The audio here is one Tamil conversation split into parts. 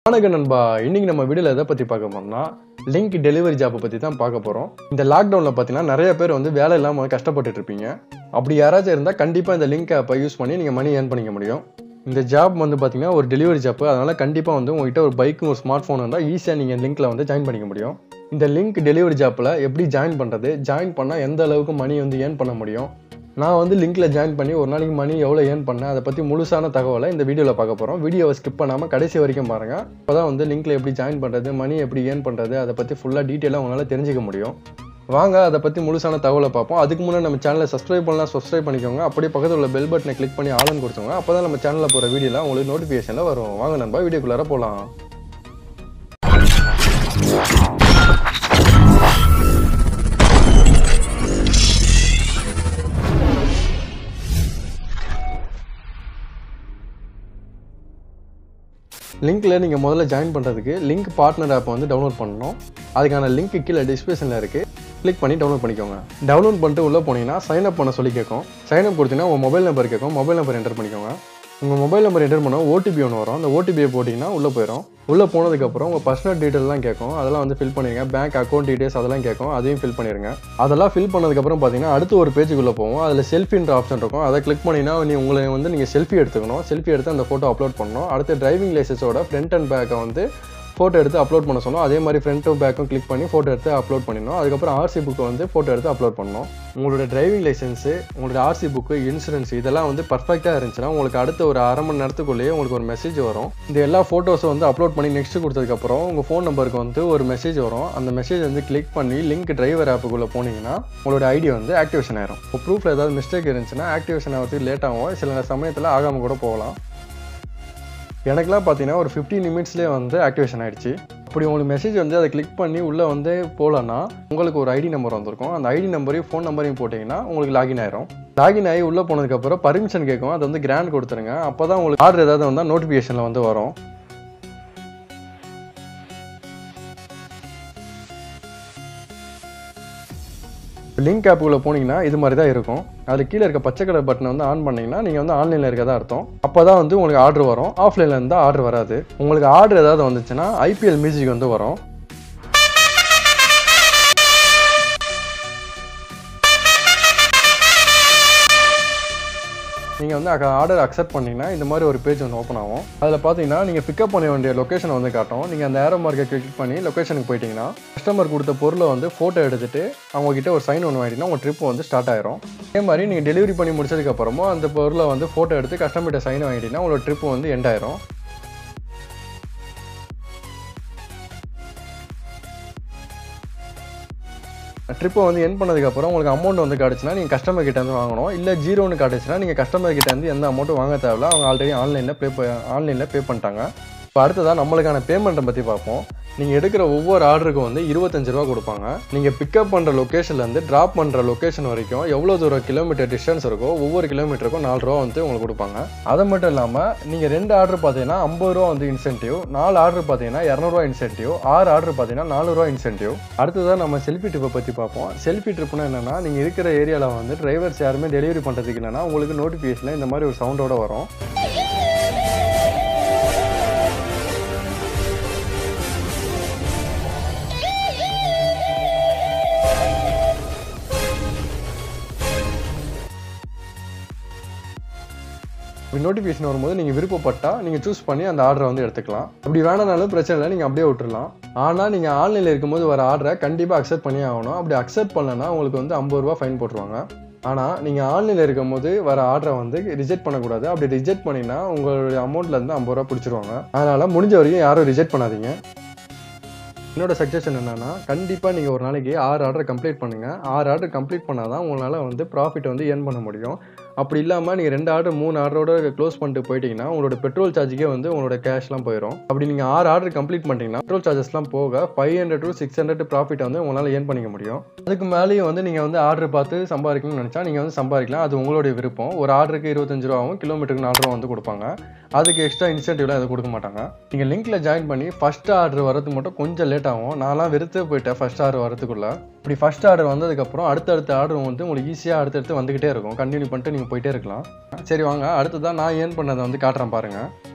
வணக்கம் நண்பா இன்னைக்கு நம்ம வீடியோவில் எதை பற்றி பார்க்க போறோம்னா லிங்க் டெலிவரி ஜாப்பை பற்றி தான் பார்க்க போகிறோம் இந்த லாக்டவுனில் பார்த்தீங்கன்னா நிறைய பேர் வந்து வேலை இல்லாமல் கஷ்டப்பட்டுட்டு இருப்பீங்க அப்படி யாராச்சும் இருந்தால் கண்டிப்பாக இந்த லிங்க் ஆப்பை யூஸ் பண்ணி நீங்கள் மணி ஏர்ன் பண்ணிக்க முடியும் இந்த ஜாப் வந்து பார்த்தீங்கன்னா ஒரு டெலிவரி ஜாப் அதனால் கண்டிப்பாக வந்து உங்ககிட்ட ஒரு பைக்கும் ஒரு ஸ்மார்ட் ஃபோன் இருந்தால் ஈஸியாக நீங்கள் லிங்க்கில் வந்து ஜாயின் பண்ணிக்க முடியும் இந்த லிங்க் டெலிவரி ஜாப்பில் எப்படி ஜாயின் பண்ணுறது ஜாயின் பண்ணால் எந்த அளவுக்கு மணி வந்து ஏர்ன் பண்ண முடியும் நான் வந்து லிங்க்ல ஜாயின் பண்ணி ஒரு நாளைக்கு மணி எவ்வளோ ஏர்ன் பண்ணேன் அதை பற்றி முழுசான தகவலை இந்த வீடியோவில் பார்க்க போகிறோம் வீடியோவை ஸ்கிப் பண்ணாமல் கடைசி வரைக்கும் பாருங்கள் அப்போ தான் வந்து லிங்க்ல எப்படி ஜாயின் பண்ணுறது மணி எப்படி ஏர்ன் பண்ணுறது அதை பற்றி ஃபுல்லாக டீட்டெயிலாக உங்களால் தெரிஞ்சுக்க முடியும் வாங்க அதை பற்றி முழுசான தகவலை பார்ப்போம் அதுக்கு முன்னாடி நம்ம சேனலை சப்ஸ்கிரைப் பண்ணலாம் சப்ஸ்கிரைப் பண்ணிக்கோங்க அப்படியே பக்கத்தில் உள்ள பெல் பட்டனை கிளிக் பண்ணி ஆலன் கொடுத்துங்க அப்போ தான் நம்ம சேனலில் போகிற வீடியோலாம் உங்களுக்கு நோட்டிஃபிகேஷனில் வரும் வாங்க நண்பா வீடியோக்குள்ளார போகலாம் லிங்க்ல நீங்கள் முதல்ல ஜாயின் பண்ணுறதுக்கு லிங்க் பார்ட்னர் ஆப்பை வந்து டவுன்லோட் பண்ணணும் அதுக்கான லிங்க் கீழே டிஸ்கிரிப்ஷனில் இருக்குது கிளிக் பண்ணி டவுன்லோட் பண்ணிக்கோங்க டவுன்லோட் பண்ணிட்டு உள்ளே போனீங்கன்னா சைன் அப் பண்ண சொல்லி கேட்கும் சைன் அப் கொடுத்தீங்கன்னா உங்கள் மொபைல் நம்பர் கேட்கும் மொபைல் நம்பர் என்டர் பண்ணிக்கோங்க உங்கள் மொபைல் நம்பர் என்டர் பண்ணால் ஓடிபி ஒன்று வரும் அந்த ஓடிபியை போட்டிங்கன்னா உள்ளே போயிடும் உள்ளே போனதுக்கப்புறம் உங்கள் பர்சனல் டீட்டெயிலாம் கேட்கும் அதெல்லாம் வந்து ஃபில் பண்ணிடுங்க பேங்க் அக்கௌண்ட் டீட்டெயில்ஸ் அதெல்லாம் கேட்கும் அதையும் ஃபில் பண்ணிடுங்க அதெல்லாம் ஃபில் பண்ணதுக்கப்புறம் பார்த்தீங்கன்னா அடுத்து ஒரு பேஜுக்குள்ளே போவோம் அதில் செல்ஃபின்ற ஆப்ஷன் இருக்கும் அதை கிளிக் பண்ணிங்கன்னா நீ உங்களை வந்து நீங்கள் செல்ஃபி எடுத்துக்கணும் செல்ஃபி எடுத்து அந்த ஃபோட்டோ அப்லோட் பண்ணணும் அடுத்து டிரைவிங் லைசன்ஸோட ஃப்ரண்ட் அண்ட் பேக்கை வந்து ஃபோட்டோ எடுத்து அப்லோட் பண்ண சொன்னோம் அதே மாதிரி ஃப்ரண்ட்டும் பேக்கும் கிளிக் பண்ணி ஃபோட்டோ எடுத்து அப்லோட் பண்ணிடணும் அதுக்கப்புறம் ஆர்சி புக்கை வந்து ஃபோட்டோ எடுத்து அப்லோட் பண்ணணும் உங்களோட டிரைவிங் லைசன்ஸு உங்களோட ஆர்சி புக்கு இன்சூரன்ஸ் இதெல்லாம் வந்து பர்ஃபெக்டாக இருந்துச்சுன்னா உங்களுக்கு அடுத்த ஒரு அரை மணி நேரத்துக்குள்ளேயே உங்களுக்கு ஒரு மெசேஜ் வரும் இந்த எல்லா ஃபோட்டோஸை வந்து அப்லோட் பண்ணி நெக்ஸ்ட் கொடுத்ததுக்கப்புறம் உங்கள் ஃபோன் நம்பருக்கு வந்து ஒரு மெசேஜ் வரும் அந்த மெசேஜ் வந்து கிளிக் பண்ணி லிங்க் டிரைவர் ஆப்புக்குள்ளே போனீங்கன்னா உங்களோட ஐடி வந்து ஆக்டிவேஷன் ஆயிரும் இப்போ ப்ரூஃபில் ஏதாவது மிஸ்டேக் இருந்துச்சுன்னா ஆக்டிவேஷன் ஆகிறதுக்கு லேட் ஆகும் சில சமயத்தில் ஆகாமல் கூட போகலாம் எனக்குலாம் பார்த்தீங்கன்னா ஒரு ஃபிஃப்டீன் நிமிட்ஸ்லேயே வந்து ஆக்டிவேஷன் ஆயிடுச்சு அப்படி உங்களுக்கு மெசேஜ் வந்து அதை கிளிக் பண்ணி உள்ளே வந்து போகலன்னா உங்களுக்கு ஒரு ஐடி நம்பர் வந்திருக்கும் அந்த ஐடி நம்பரையும் ஃபோன் நம்பரையும் போட்டிங்கன்னா உங்களுக்கு லாகின் ஆயிரும் லாகின் ஆகி உள்ளே போனதுக்கப்புறம் பர்மிஷன் கேட்கும் அது வந்து கிராண்ட் கொடுத்துருங்க அப்போ தான் உங்களுக்கு ஆர்டர் ஏதாவது வந்தால் நோட்டிஃபிகேஷனில் வந்து வரும் லிங்க் ஆப்புக்குள்ளே போனீங்கன்னா இது மாதிரி தான் இருக்கும் அது கீழே இருக்க பச்சை கலர் பட்டனை வந்து ஆன் பண்ணீங்கன்னா நீங்கள் வந்து ஆன்லைனில் இருக்கதா அர்த்தம் அப்போ தான் வந்து உங்களுக்கு ஆர்டர் வரும் ஆஃப்லைனில் இருந்தால் ஆர்டர் வராது உங்களுக்கு ஆர்டர் ஏதாவது வந்துச்சுன்னா ஐபிஎல் மியூசிக் வந்து வரும் நீங்கள் வந்து ஆர்டர் அக்செப்ட் பண்ணிங்கன்னா இந்த மாதிரி ஒரு பேஜ் வந்து ஓப்பன் ஆகும் அதில் பார்த்தீங்கன்னா நீங்கள் பிக்கப் பண்ண வேண்டிய லொக்கேஷன் வந்து காட்டும் நீங்கள் அந்த ஏரோ மார்க்கை கிளிக் பண்ணி லொக்கேஷனுக்கு போயிட்டீங்கன்னா கஸ்டமர் கொடுத்த பொருளை வந்து ஃபோட்டோ எடுத்துட்டு அவங்க கிட்ட ஒரு சைன் ஒன்று வாங்கிட்டீங்கன்னா உங்கள் ட்ரிப் வந்து ஸ்டார்ட் ஆயிரும் அதே மாதிரி நீங்கள் டெலிவரி பண்ணி முடிச்சதுக்கப்புறமா அந்த பொருளை வந்து ஃபோட்டோ எடுத்து கஸ்டமர்கிட்ட சைன் வாங்கிட்டீங்கன்னா உங்களோட ட்ரிப் வந்து எண்ட் ஆயிரும் ட்ரிப்பை வந்து என் பண்ணதுக்கப்புறம் உங்களுக்கு அமௌண்ட் வந்து கிடச்சுன்னா நீங்கள் கஸ்டமர் கிட்ட இருந்து வாங்கணும் இல்லை ஜீரோன்னு காட்டுச்சுன்னா நீங்கள் கஸ்டமர் கிட்ட இருந்து எந்த அமௌண்ட்டும் வாங்க தேவையில்ல அவங்க ஆல்ரெடி ஆன்லைனில் பே ஆன்லைனில் பே பண்ணிட்டாங்க இப்போ அடுத்ததாக நம்மளுக்கான பேமெண்ட்டை பற்றி பார்ப்போம் நீங்கள் எடுக்கிற ஒவ்வொரு ஆர்டருக்கும் வந்து இருபத்தஞ்சு ரூபா கொடுப்பாங்க நீங்கள் பிக்கப் பண்ணுற லொக்கேஷன்லேருந்து ட்ராப் பண்ணுற லொக்கேஷன் வரைக்கும் எவ்வளோ தூரம் கிலோமீட்டர் டிஸ்டன்ஸ் இருக்கோ ஒவ்வொரு கிலோமீட்டருக்கும் நாலு ரூபா வந்து உங்களுக்கு கொடுப்பாங்க அது மட்டும் இல்லாமல் நீங்கள் ரெண்டு ஆர்டர் பார்த்தீங்கன்னா ஐம்பது ரூபா வந்து இன்சென்டிவ் நாலு ஆர்டர் பார்த்தீங்கன்னா இரநூறுவா இன்சென்டிவ் ஆறு ஆர்டர் பார்த்தீங்கன்னா நாலு ரூபா இன்சென்டிவ் அடுத்ததாக நம்ம செல்ஃபி ட்ரிப்பை பற்றி பார்ப்போம் செல்ஃபி ட்ரிப்னா என்னன்னா நீங்கள் இருக்கிற ஏரியாவில் வந்து டிரைவர்ஸ் யாருமே டெலிவரி பண்ணுறதுக்கு இல்லைன்னா உங்களுக்கு நோட்டிஃபிகேஷனில் இந்த மாதிரி ஒரு சவுண்டோட வரும் இப்படி நோட்டிஃபிகேஷன் வரும்போது நீங்கள் விருப்பப்பட்டா நீங்கள் சூஸ் பண்ணி அந்த ஆர்டரை வந்து எடுத்துக்கலாம் அப்படி வேணானாலும் பிரச்சனை இல்லை நீங்கள் அப்படியே விட்டுறலாம் ஆனால் நீங்கள் ஆன்லைனில் இருக்கும்போது வர ஆர்டரை கண்டிப்பாக அக்செப்ட் பண்ணி ஆகணும் அப்படி அக்செப்ட் பண்ணலன்னா உங்களுக்கு வந்து ஐம்பது ரூபா ஃபைன் போட்டுருவாங்க ஆனால் நீங்கள் ஆன்லைனில் இருக்கும்போது வர ஆர்டரை வந்து ரிஜெக்ட் பண்ணக்கூடாது அப்படி ரிஜெக்ட் பண்ணினா உங்களுடைய அமௌண்ட்லேருந்து ஐம்பது ரூபா பிடிச்சிருவாங்க அதனால் முடிஞ்ச வரைக்கும் யாரும் ரிஜெக்ட் பண்ணாதீங்க என்னோட சஜஷன் என்னன்னா கண்டிப்பாக நீங்கள் ஒரு நாளைக்கு ஆறு ஆர்டர் கம்ப்ளீட் பண்ணுங்கள் ஆறு ஆர்டர் கம்ப்ளீட் பண்ணால் தான் உங்களால் வந்து ப்ராஃபிட் வந்து ஏர்ன் பண்ண முடியும் அப்படி இல்லாமல் நீங்கள் ரெண்டு ஆர்டர் மூணு ஆர்டரோட க்ளோஸ் பண்ணிட்டு போயிட்டீங்கன்னா உங்களோட பெட்ரோல் சார்ஜுக்கே வந்து உங்களோட கேஷ்லாம் போயிடும் அப்படி நீங்கள் ஆறு ஆர்டர் கம்ப்ளீட் பண்ணிட்டீங்கன்னா பெட்ரோல் சார்ஜஸ்லாம் போக five hundred to six hundred profit வந்து உங்களால் ஏர்ன் பண்ணிக்க முடியும் அதுக்கு மேலேயும் வந்து நீங்கள் வந்து ஆர்டர் பார்த்து சம்பாதிக்கணும்னு நினச்சா நீங்கள் வந்து சம்பாதிக்கலாம் அது உங்களுடைய விருப்பம் ஒரு ஆர்டருக்கு இருபத்தஞ்சு ரூபாவும் கிலோமீட்டருக்கு நாலு ரூபா வந்து கொடுப்பாங்க அதுக்கு எக்ஸ்ட்ரா இன்சென்டிவ்லாம் எதுவும் கொடுக்க மாட்டாங்க நீங்கள் லிங்க்ல ஜாயின் பண்ணி ஃபர்ஸ்ட் ஆர்டர் வரதுக்கு மட்டும் கொஞ்சம் லேட் ஆகும் நான்லாம் வெறுத்து போயிட்டேன் ஃபர்ஸ்ட் ஆர்டர் வரதுக்குள்ள இப்படி ஃபர்ஸ்ட் ஆர்டர் வந்ததுக்கப்புறம் அடுத்தடுத்த ஆர்டர் வந்து உங்களுக்கு ஈஸியாக அடுத்தடுத்து வந்துகிட்டே இருக்கும் கண்டினியூ பண்ணிட்டு நீங்கள் போயிட்டே இருக்கலாம் சரி வாங்க அடுத்ததான் நான் ஏர்ன் பண்ணதை வந்து காட்டுறேன் பாருங்க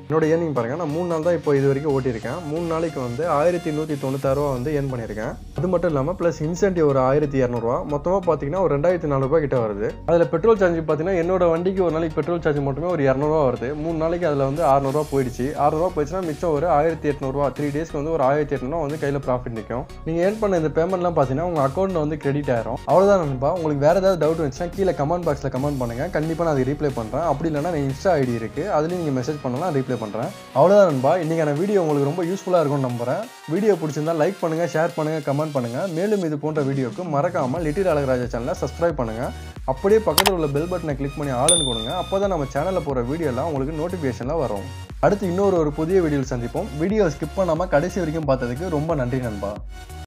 என்னோட ஏர்னிங் பாருங்கள் நான் மூணு நாள் தான் இப்போ இது வரைக்கும் ஓட்டியிருக்கேன் மூணு நாளைக்கு வந்து ஆயிரத்தி நூற்றி தொண்ணூத்தாறுரூவா வந்து ஏர்ன் பண்ணியிருக்கேன் அது மட்டும் இல்லாமல் ப்ளஸ் இன்சென்டிவ் ஒரு ஆயிரத்தி இரநூறுவா மொத்தமாக பார்த்தீங்கன்னா ஒரு ரெண்டாயிரத்தி நானூறுபா கிட்ட வருது அதில் பெட்ரோல் சார்ஜ் பார்த்தீங்கன்னா என்னோட வண்டிக்கு ஒரு நாளைக்கு பெட்ரோல் சார்ஜ் மட்டுமே ஒரு இரநூறுவா வருது மூணு நாளைக்கு அதில் வந்து அறநூறுவா போயிடுச்சு அறநூறுவா போயிடுச்சுன்னா மிச்சம் ஒரு ஆயிரத்தி எட்நூறுவா த்ரீ டேஸ்க்கு வந்து ஒரு ஆயிரத்தி எட்நூறுவா வந்து கையில் ப்ராஃபிட் நிற்கும் நீங்கள் ஏர்ன் பண்ண இந்த பேமெண்ட்லாம் பார்த்தீங்கன்னா உங்கள் அக்கௌண்ட்டில் வந்து கிரெடிட் ஆயிரும் அவ்வளோதான் நண்பா உங்களுக்கு வேறு ஏதாவது டவுட் வந்துச்சுன்னா கீழே கமெண்ட் பாக்ஸில் கமெண்ட் பண்ணுங்கள் கண்டிப்பாக நான் அதை ரீப்ளை பண்ணுறேன் அப்படி இல்லைனா நான் இன்ஸ்டா ஐடி இருக்குது அதுலேயும் நீங்கள் மெசேஜ் பண்ணலாம் ரீப்ளை பண்ணுறேன் அவ்வளோதான் நண்பா இன்றைக்கான வீடியோ உங்களுக்கு ரொம்ப யூஸ்ஃபுல்லாக இருக்கும்னு நம்புறேன் வீடியோ பிடிச்சிருந்தா லைக் பண்ணுங்கள் ஷேர் பண்ணுங்கள் கமெண்ட் பண்ணுங்கள் மேலும் இது போன்ற வீடியோக்கு மறக்காமல் லிட்டில் அழகராஜா சேனலை சப்ஸ்கிரைப் பண்ணுங்கள் அப்படியே பக்கத்தில் உள்ள பெல் பட்டனை கிளிக் பண்ணி ஆளுன்னு கொடுங்க அப்போ தான் நம்ம சேனலில் போகிற வீடியோலாம் உங்களுக்கு நோட்டிஃபிகேஷனில் வரும் அடுத்து இன்னொரு ஒரு புதிய வீடியோவில் சந்திப்போம் வீடியோ ஸ்கிப் பண்ணாமல் கடைசி வரைக்கும் பார்த்ததுக்கு ரொம்ப நன்றி நண்பா